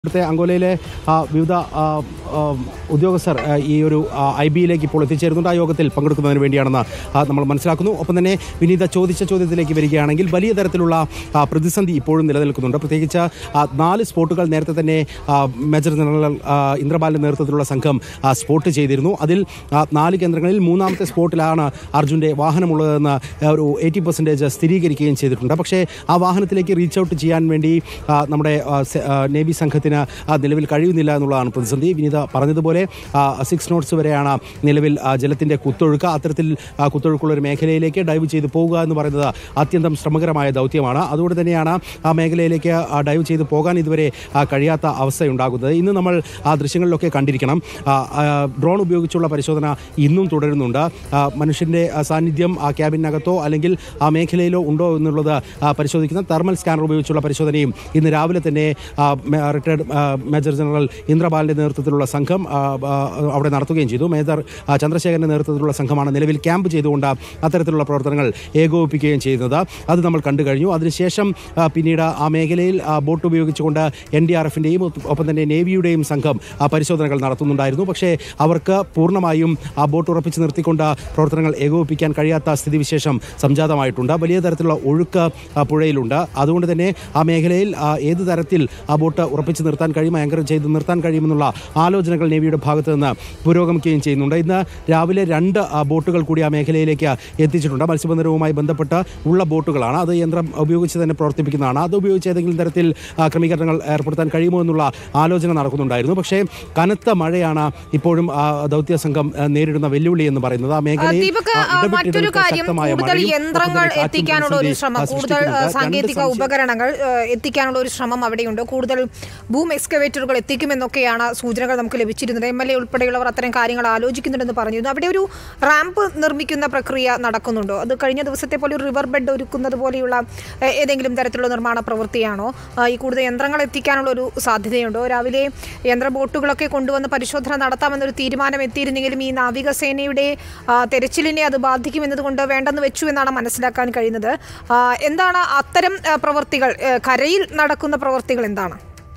ഇവിടുത്തെ അങ്കോലയിലെ ആ, വിവിധ ആ, ആ, ഉദ്യോഗസ്ഥർ ആ, ഈ ഒരു ഐ ബിയിലേക്ക് ഇപ്പോൾ എത്തിച്ചേരുന്നുണ്ട് ആ യോഗത്തിൽ പങ്കെടുക്കുന്നതിന് വേണ്ടിയാണെന്ന് ആ, നമ്മൾ മനസ്സിലാക്കുന്നു ഒപ്പം തന്നെ വിനീത ചോദിച്ച ചോദ്യത്തിലേക്ക് വരികയാണെങ്കിൽ വലിയ തരത്തിലുള്ള ആ, പ്രതിസന്ധി ഇപ്പോഴും നിലനിൽക്കുന്നുണ്ട് പ്രത്യേകിച്ച് ആ, നാല് സ്പോട്ടുകൾ നേരത്തെ തന്നെ ആ, മേജർ ജനറൽ ആ, ഇന്ദ്രപാലിന്റെ നേതൃത്വത്തിലുള്ള സംഘം ആ, സ്പോട്ട് ചെയ്തിരുന്നു അതിൽ ആ, നാല് കേന്ദ്രങ്ങളിൽ മൂന്നാമത്തെ സ്പോട്ടിലാണ് അർജുന്റെ വാഹനമുള്ളതെന്ന് ഒരു എയ്റ്റി പെർസെൻറ്റേജ് സ്ഥിരീകരിക്കുകയും ചെയ്തിട്ടുണ്ട് പക്ഷേ ആ വാഹനത്തിലേക്ക് റീച്ച് ഔട്ട് ചെയ്യാൻ വേണ്ടി ആ, നമ്മുടെ ആ, സെ- ആ, നേവി സംഘത്തിന് ആ, നിലവിൽ കഴിയുന്നില്ല എന്നുള്ളതാണ് പ്രതിസന്ധി വിനീത പറഞ്ഞതുപോലെ സിക്സ് നോട്ട്സ് വരെയാണ് നിലവിൽ ആ, ജലത്തിന്റെ കുത്തൊഴുക്ക് അത്തരത്തിൽ ആ, കുത്തൊഴുക്കുള്ള ഒരു മേഖലയിലേക്ക് ഡൈവ് ചെയ്ത് പോവുക എന്ന് പറയുന്നത് അത്യന്തം ശ്രമകരമായ ദൗത്യമാണ് അതുകൊണ്ട് തന്നെയാണ് ആ മേഖലയിലേക്ക് ആ, ഡൈവ് ചെയ്ത് പോകാൻ ഇതുവരെ ആ, കഴിയാത്ത അവസ്ഥയുണ്ടാകുന്നത് ഇന്ന് നമ്മൾ ആ ദൃശ്യങ്ങളിലൊക്കെ കണ്ടിരിക്കണം ആ, ആ, ഡ്രോൺ ഉപയോഗിച്ചുള്ള പരിശോധന ഇന്നും തുടരുന്നുണ്ട് ആ, മനുഷ്യന്റെ ആ, സാന്നിധ്യം ആ ക്യാബിനകത്തോ അല്ലെങ്കിൽ ആ മേഖലയിലോ ഉണ്ടോ എന്നുള്ളത് ആ, പരിശോധിക്കുന്ന തെർമൽ സ്കാനർ ഉപയോഗിച്ചുള്ള പരിശോധനയും ഇന്ന് രാവിലെ തന്നെ ആ, മെ- റിട്ടയർഡ് ആ, മേജർ ജനറൽ ഇന്ദ്രപാലിന്റെ നേതൃത്വത്തിലുള്ള സംഘം ആ, ആ, അവിടെ നടത്തുകയും ചെയ്തു മേജർ ആ, ചന്ദ്രശേഖരന്റെ നേതൃത്വത്തിലുള്ള സംഘമാണ് നിലവിൽ ക്യാമ്പ് ചെയ്തുകൊണ്ട് അത്തരത്തിലുള്ള പ്രവർത്തനങ്ങൾ ഏകോപിപ്പിക്കുകയും ചെയ്യുന്നത് അത് നമ്മൾ കണ്ടു കഴിഞ്ഞു അതിനുശേഷം ആ, പിന്നീട് ആ മേഖലയിൽ ആ, ബോട്ട് ഉപയോഗിച്ചുകൊണ്ട് എൻ ഡി ആർ എഫിന്റെയും ഒപ്പം തന്നെ നേവിയുടെയും സംഘം ആ, പരിശോധനകൾ നടത്തുന്നുണ്ടായിരുന്നു പക്ഷേ അവർക്ക് പൂർണ്ണമായും ആ ബോട്ട് ഉറപ്പിച്ച് നിർത്തിക്കൊണ്ട് പ്രവർത്തനങ്ങൾ ഏകോപിപ്പിക്കാൻ കഴിയാത്ത സ്ഥിതിവിശേഷം സംജാതമായിട്ടുണ്ട് വലിയ തരത്തിലുള്ള ഒഴുക്ക് ആ, പുഴയിലുണ്ട് അതുകൊണ്ട് തന്നെ ആ മേഖലയിൽ ആ, ഏത് തരത്തിൽ ആ ബോട്ട് ഉറപ്പിച്ച് നിർത്താൻ കഴിയും ആങ്കർ ചെയ്ത് നിർത്താൻ കഴിയുമെന്നുള്ള ആലോചനകൾ നേവിയുടെ ഭാഗത്ത് നിന്ന് പുരോഗമിക്കുകയും ചെയ്യുന്നുണ്ട് ഇന്ന് രാവിലെ രണ്ട് ആ, ബോട്ടുകൾ കൂടി ആ മേഖലയിലേക്ക് എത്തിച്ചിട്ടുണ്ട് മത്സ്യബന്ധനവുമായി ബന്ധപ്പെട്ട് ഉള്ള ബോട്ടുകളാണ് അത് യന്ത്രം ഉപയോഗിച്ച് തന്നെ പ്രവർത്തിപ്പിക്കുന്നതാണ് അത് ഉപയോഗിച്ച് ഏതെങ്കിലും തരത്തിൽ ആ, ക്രമീകരണങ്ങൾ ഏർപ്പെടുത്താൻ കഴിയുമോ എന്നുള്ള ആലോചന നടക്കുന്നുണ്ടായിരുന്നു പക്ഷേ കനത്ത മഴയാണ് ഇപ്പോഴും ആ, ദൗത്യ സംഘം ആ, നേരിടുന്ന വെല്ലുവിളി എന്ന് പറയുന്നത് ആ മേഖലയിൽ ദീപക് ആ, ആ, ഇടവിട്ട് മറ്റൊരു ഇടവിട്ട് കാര്യം ശക്തമായ കൂടുതൽ മഴയും ഒപ്പം യന്ത്രങ്ങൾ തന്നെ കാറ്റും എത്തിക്കാനുള്ള ഒരു പ്രതിസന്ധി, ശ്രമം ആ, കൂടുതൽ സൃഷ്ടിക്കുന്നുണ്ട്. ആ, രണ്ട് സാങ്കേതിക സംശയ- ഉപകരണങ്ങൾ ആ, എത്തിക്കാനുള്ള ഒരു ശ്രമം അവിടെയുണ്ട് കൂടുതൽ ബൂം എക്സ്കവേറ്ററുകൾ എത്തിക്കുമെന്നൊക്കെയാണ് സൂചനകൾ നമുക്ക് ലഭിച്ചിരുന്നത് എം എൽ എ ഉൾപ്പെടെയുള്ളവർ അത്തരം കാര്യങ്ങൾ ആലോചിക്കുന്നുണ്ടെന്ന് പറഞ്ഞിരുന്നു അവിടെ ഒരു റാമ്പ് നിർമ്മിക്കുന്ന പ്രക്രിയ നടക്കുന്നുണ്ടോ അത് കഴിഞ്ഞ ദിവസത്തെ പോലെ ഒരു റിവർ ബെഡ് ഒരുക്കുന്നത് പോലെയുള്ള ഏ, ഏതെങ്കിലും തരത്തിലുള്ള നിർമ്മാണ പ്രവൃത്തിയാണോ ആ, ഈ കൂടുതൽ യന്ത്രങ്ങൾ എത്തിക്കാനുള്ള ഒരു സാധ്യതയുണ്ടോ രാവിലെ യന്ത്ര ബോട്ടുകളൊക്കെ കൊണ്ടുവന്ന് പരിശോധന നടത്താമെന്നൊരു തീരുമാനം എത്തിയിരുന്നെങ്കിലും ഈ നാവികസേനയുടെ ആ, തെരച്ചിലിനെ അത് ബാധിക്കുമെന്നതുകൊണ്ട് വേണ്ടെന്ന് വെച്ചു എന്നാണ് മനസ്സിലാക്കാൻ കഴിയുന്നത് ആ, എന്താണ് അത്തരം ആ, പ്രവൃത്തികൾ ഏ, കരയിൽ നടക്കുന്ന പ്രവൃത്തികൾ എന്താണ്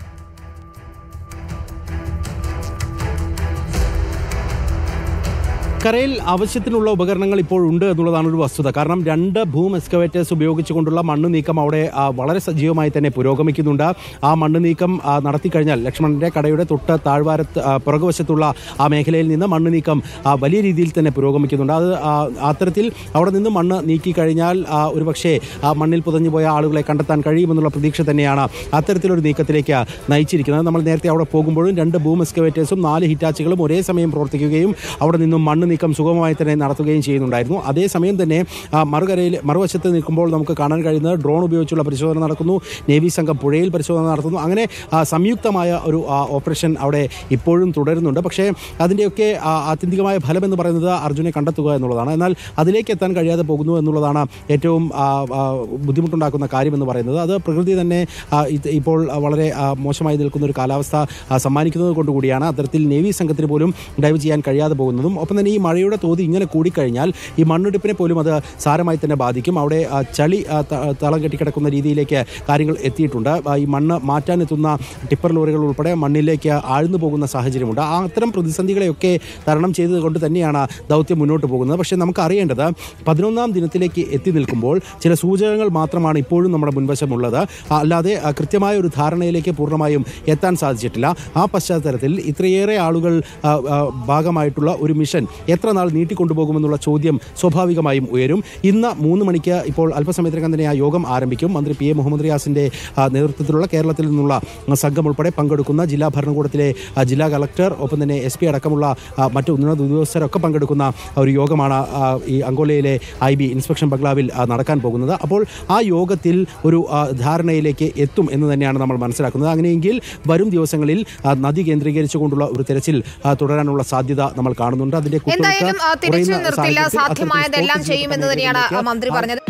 കരയിൽ ആവശ്യത്തിനുള്ള ഉപകരണങ്ങൾ ഇപ്പോൾ ഉണ്ട് എന്നുള്ളതാണ് ഒരു വസ്തുത കാരണം രണ്ട് ഭൂം എക്സ്കവേറ്റേഴ്സ് ഉപയോഗിച്ചുകൊണ്ടുള്ള മണ്ണ് നീക്കം അവിടെ ആ, വളരെ സജീവമായി തന്നെ പുരോഗമിക്കുന്നുണ്ട് ആ മണ്ണ് നീക്കം ആ, നടത്തിക്കഴിഞ്ഞാൽ ലക്ഷ്മണന്റെ കടയുടെ തൊട്ട് താഴ്വാരത്ത് ആ, പുറകുവശത്തുള്ള ആ മേഖലയിൽ നിന്ന് മണ്ണ് നീക്കം ആ, വലിയ രീതിയിൽ തന്നെ പുരോഗമിക്കുന്നുണ്ട് അത് ആ, അത്തരത്തിൽ അവിടെ നിന്ന് മണ്ണ് നീക്കി കഴിഞ്ഞാൽ ആ, ഒരുപക്ഷേ ആ മണ്ണിൽ പുതഞ്ഞു പോയ ആളുകളെ കണ്ടെത്താൻ കഴിയുമെന്നുള്ള പ്രതീക്ഷ തന്നെയാണ് അത്തരത്തിലൊരു നീക്കത്തിലേക്ക് നയിച്ചിരിക്കുന്നത് നമ്മൾ നേരത്തെ അവിടെ പോകുമ്പോഴും രണ്ട് ബൂം എക്സ്കവേറ്റേഴ്സും നാല് ഹിറ്റാച്ചുകളും ഒരേ സമയം പ്രവർത്തിക്കുകയും അവിടെ നിന്നും മണ്ണ് നീക്കം സുഗമമായി തന്നെ നടത്തുകയും ചെയ്യുന്നുണ്ടായിരുന്നു അതേസമയം തന്നെ ആ, മറുകരയിൽ മറുവശത്ത് നിൽക്കുമ്പോൾ നമുക്ക് കാണാൻ കഴിയുന്നത് ഡ്രോൺ ഉപയോഗിച്ചുള്ള പരിശോധന നടക്കുന്നു നേവി സംഘം പുഴയിൽ പരിശോധന നടത്തുന്നു അങ്ങനെ ആ, സംയുക്തമായ ഒരു ആ, ഓപ്പറേഷൻ അവിടെ ഇപ്പോഴും തുടരുന്നുണ്ട് പക്ഷേ അതിൻ്റെയൊക്കെ ആ, ആത്യന്തികമായ ഫലം എന്ന് പറയുന്നത് അർജുനെ കണ്ടെത്തുക എന്നുള്ളതാണ് എന്നാൽ അതിലേക്ക് എത്താൻ കഴിയാതെ പോകുന്നു എന്നുള്ളതാണ് ഏറ്റവും ആ, ആ, ബുദ്ധിമുട്ടുണ്ടാക്കുന്ന കാര്യമെന്ന് പറയുന്നത് അത് പ്രകൃതി തന്നെ ആ, ഇത് ഇപ്പോൾ വളരെ ആ, മോശമായി നിൽക്കുന്ന ഒരു കാലാവസ്ഥ ആ, സമ്മാനിക്കുന്നത് കൊണ്ടുകൂടിയാണ് അത്തരത്തിൽ നേവി സംഘത്തിന് പോലും ഡൈവ് ചെയ്യാൻ കഴിയാതെ പോകുന്നതും ഒപ്പം തന്നെ ഈ മഴയുടെ തോത് ഇങ്ങനെ കൂടിക്കഴിഞ്ഞാൽ ഈ മണ്ണെടുപ്പിനെ പോലും അത് സാരമായി തന്നെ ബാധിക്കും അവിടെ ആ, ചളി ആ, ത- തളം കെട്ടിക്കിടക്കുന്ന രീതിയിലേക്ക് കാര്യങ്ങൾ എത്തിയിട്ടുണ്ട് ആ, ഈ മണ്ണ് മാറ്റാനെത്തുന്ന ടിപ്പർ ലോറികൾ ഉൾപ്പെടെ മണ്ണിലേക്ക് ആഴ്ന്നു പോകുന്ന സാഹചര്യമുണ്ട് ആ അത്തരം പ്രതിസന്ധികളെയൊക്കെ തരണം ചെയ്തുകൊണ്ട് തന്നെയാണ് ദൗത്യം മുന്നോട്ട് പോകുന്നത് പക്ഷേ നമുക്ക് അറിയേണ്ടത് പതിനൊന്നാം ദിനത്തിലേക്ക് എത്തി നിൽക്കുമ്പോൾ ചില സൂചകങ്ങൾ മാത്രമാണ് ഇപ്പോഴും നമ്മുടെ മുൻവശമുള്ളത് ആ, അല്ലാതെ ആ, കൃത്യമായ ഒരു ധാരണയിലേക്ക് പൂർണ്ണമായും എത്താൻ സാധിച്ചിട്ടില്ല ആ പശ്ചാത്തലത്തിൽ ഇത്രയേറെ ആളുകൾ ആ, ആ, ഭാഗമായിട്ടുള്ള ഒരു മിഷൻ എത്ര നാൾ നീട്ടിക്കൊണ്ടുപോകുമെന്നുള്ള ചോദ്യം സ്വാഭാവികമായും ഉയരും ഇന്ന് മൂന്ന് മണിക്ക് ഇപ്പോൾ അല്പസമയത്തിനകം തന്നെ ആ യോഗം ആരംഭിക്കും മന്ത്രി പി എ മുഹമ്മദ് റിയാസിന്റെ ആ, നേതൃത്വത്തിലുള്ള കേരളത്തിൽ നിന്നുള്ള ആ, സംഘം ഉൾപ്പെടെ പങ്കെടുക്കുന്ന ജില്ലാ ഭരണകൂടത്തിലെ ആ, ജില്ലാ കളക്ടർ ഒപ്പം തന്നെ എസ് പി അടക്കമുള്ള ആ, മറ്റ് ഉന്നത ഉദ്യോഗസ്ഥരൊക്കെ പങ്കെടുക്കുന്ന ഒരു യോഗമാണ് ആ, ഈ അങ്കോലയിലെ ഐ ബി ഇൻസ്പെക്ഷൻ ബംഗ്ലാവിൽ ആ, നടക്കാൻ പോകുന്നത് അപ്പോൾ ആ യോഗത്തിൽ ഒരു ആ, ധാരണയിലേക്ക് എത്തും എന്ന് തന്നെയാണ് നമ്മൾ മനസ്സിലാക്കുന്നത് അങ്ങനെയെങ്കിൽ വരും ദിവസങ്ങളിൽ ആ, നദി കേന്ദ്രീകരിച്ചുകൊണ്ടുള്ള ഒരു തെരച്ചിൽ ആ, തുടരാനുള്ള സാധ്യത നമ്മൾ കാണുന്നുണ്ട് അതിന്റെ കുത്തൊഴുക്ക് എന്തായാലും ആ, തിരിച്ചു കുറയുന്ന നിർത്തില്ല സാഹചര്യത്തിൽ അത്തരത്തിൽ സാധ്യമായതെല്ലാം സ്പോട്ട് ചെയ്യുമെന്ന് തന്നെയാണ് മേഖലയിലേക്ക് മന്ത്രി ആ പറഞ്ഞത്